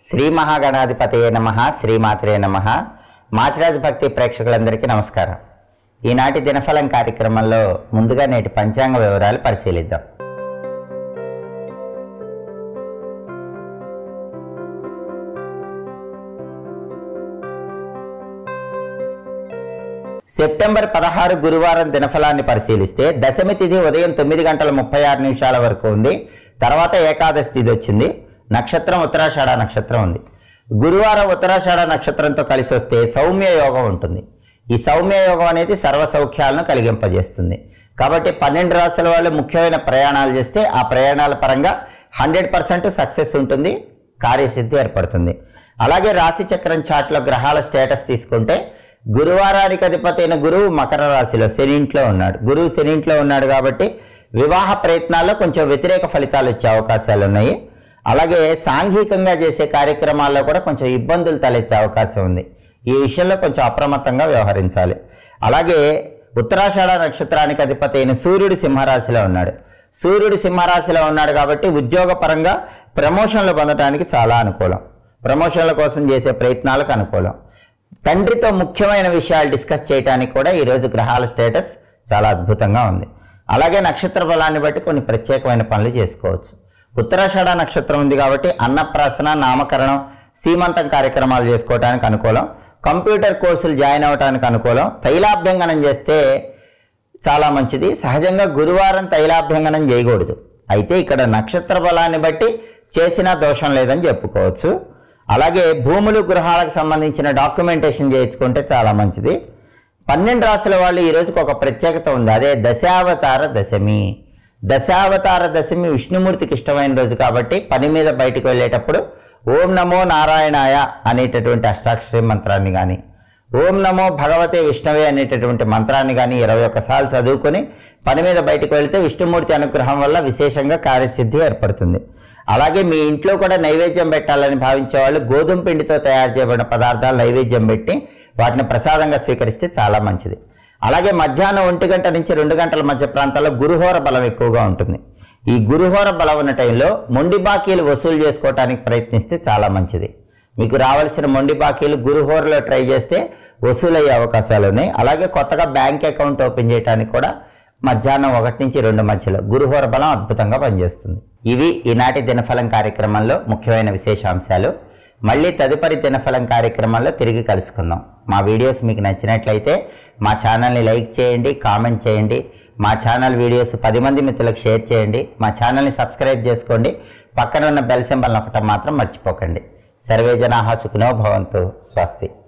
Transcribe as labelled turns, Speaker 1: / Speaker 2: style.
Speaker 1: శ్రీ మహాగణాధిపతయే నమ శ్రీమాత్రే నమ మాచిరాజు భక్తి ప్రేక్షకులందరికీ నమస్కారం ఈనాటి దినఫలం కార్యక్రమంలో ముందుగా నేటి పంచాంగ వివరాలు పరిశీలిద్దాం సెప్టెంబర్ పదహారు గురువారం దినఫలాన్ని పరిశీలిస్తే దశమి తిథి ఉదయం తొమ్మిది గంటల ముప్పై ఆరు నిమిషాల వరకు ఉంది తర్వాత ఏకాదశి తిథి వచ్చింది నక్షత్రం ఉత్తరాషాఢ నక్షత్రం ఉంది గురువారం ఉత్తరాషాఢ నక్షత్రంతో కలిసి వస్తే సౌమ్య యోగం ఉంటుంది ఈ సౌమ్య యోగం అనేది సర్వ సౌఖ్యాలను కలిగింపజేస్తుంది కాబట్టి పన్నెండు రాసుల వాళ్ళు ముఖ్యమైన ప్రయాణాలు చేస్తే ఆ ప్రయాణాల పరంగా హండ్రెడ్ పర్సెంట్ సక్సెస్ ఉంటుంది కార్యసిద్ధి ఏర్పడుతుంది అలాగే రాశి చక్రం చాట్లో గ్రహాల స్టేటస్ తీసుకుంటే గురువారానికి అధిపతి అయిన గురువు మకర రాశిలో శనింట్లో ఉన్నాడు గురువు శనింట్లో ఉన్నాడు కాబట్టి వివాహ ప్రయత్నాల్లో కొంచెం వ్యతిరేక ఫలితాలు వచ్చే అవకాశాలు ఉన్నాయి అలాగే సాంఘికంగా చేసే కార్యక్రమాల్లో కూడా కొంచెం ఇబ్బందులు తలెత్తే అవకాశం ఉంది ఈ విషయంలో కొంచెం అప్రమత్తంగా వ్యవహరించాలి అలాగే ఉత్తరాషాఢ నక్షత్రానికి అధిపతి అయిన సూర్యుడు సింహరాశిలో ఉన్నాడు సూర్యుడు సింహరాశిలో ఉన్నాడు కాబట్టి ఉద్యోగపరంగా ప్రమోషన్లు పొందడానికి చాలా అనుకూలం ప్రమోషన్ల కోసం చేసే ప్రయత్నాలకు అనుకూలం తండ్రితో ముఖ్యమైన విషయాలు డిస్కస్ చేయడానికి కూడా ఈరోజు గ్రహాల స్టేటస్ చాలా అద్భుతంగా ఉంది అలాగే నక్షత్ర బలాన్ని బట్టి కొన్ని ప్రత్యేకమైన పనులు చేసుకోవచ్చు ఉత్తరాషాఢ నక్షత్రం ఉంది కాబట్టి అన్నప్రాసన నామకరణం సీమంతం కార్యక్రమాలు చేసుకోవడానికి అనుకూలం కంప్యూటర్ కోర్సులు జాయిన్ అవ్వడానికి అనుకూలం తైలాభ్యంగనం చేస్తే చాలా మంచిది సహజంగా గురువారం తైలాభ్యంగనం చేయకూడదు అయితే ఇక్కడ నక్షత్ర బలాన్ని బట్టి చేసిన దోషం లేదని చెప్పుకోవచ్చు అలాగే భూములు గృహాలకు సంబంధించిన డాక్యుమెంటేషన్ చేయించుకుంటే చాలా మంచిది పన్నెండు రాసుల వాళ్ళు ఈ రోజుకి ఒక ప్రత్యేకత ఉంది అదే దశావతార దశమి దశావతార దశమి విష్ణుమూర్తికి ఇష్టమైన రోజు కాబట్టి పని మీద బయటికి వెళ్ళేటప్పుడు ఓం నమో నారాయణాయ అనేటటువంటి అష్టాక్షరి మంత్రాన్ని కానీ ఓం నమో భగవతే విష్ణవే అనేటటువంటి మంత్రాన్ని కానీ ఇరవై ఒక్కసార్లు చదువుకొని పని మీద బయటకు వెళితే విష్ణుమూర్తి అనుగ్రహం వల్ల విశేషంగా కార్యసిద్ధి ఏర్పడుతుంది అలాగే మీ ఇంట్లో కూడా నైవేద్యం పెట్టాలని భావించే వాళ్ళు గోధుమ పిండితో తయారు చేయబడిన పదార్థాలు నైవేద్యం పెట్టి వాటిని ప్రసాదంగా స్వీకరిస్తే చాలా మంచిది అలాగే మధ్యాహ్నం ఒంటి గంట నుంచి రెండు గంటల మధ్య ప్రాంతాల్లో గురుహోర బలం ఎక్కువగా ఉంటుంది ఈ గురుహోర బలం ఉన్న టైంలో మొండి బాకీలు వసూలు చేసుకోవడానికి ప్రయత్నిస్తే చాలా మంచిది మీకు రావాల్సిన మొండి బాకీలు గురుహోరలో ట్రై చేస్తే వసూలయ్యే అవకాశాలు ఉన్నాయి అలాగే కొత్తగా బ్యాంక్ అకౌంట్ ఓపెన్ చేయడానికి కూడా మధ్యాహ్నం ఒకటి నుంచి రెండు మధ్యలో గురుహోర బలం అద్భుతంగా పనిచేస్తుంది ఇవి ఈనాటి దినఫలం కార్యక్రమంలో ముఖ్యమైన విశేషాంశాలు మళ్ళీ తదుపరి దినఫలం కార్యక్రమంలో తిరిగి కలుసుకుందాం మా వీడియోస్ మీకు నచ్చినట్లయితే మా ఛానల్ని లైక్ చేయండి కామెంట్ చేయండి మా ఛానల్ వీడియోస్ పది మంది మిత్రులకు షేర్ చేయండి మా ఛానల్ని సబ్స్క్రైబ్ చేసుకోండి పక్కన ఉన్న బెల్ సింబల్ నొక్కటం మాత్రం మర్చిపోకండి సర్వే జనాహ సుఖినో భవంతు స్వస్తి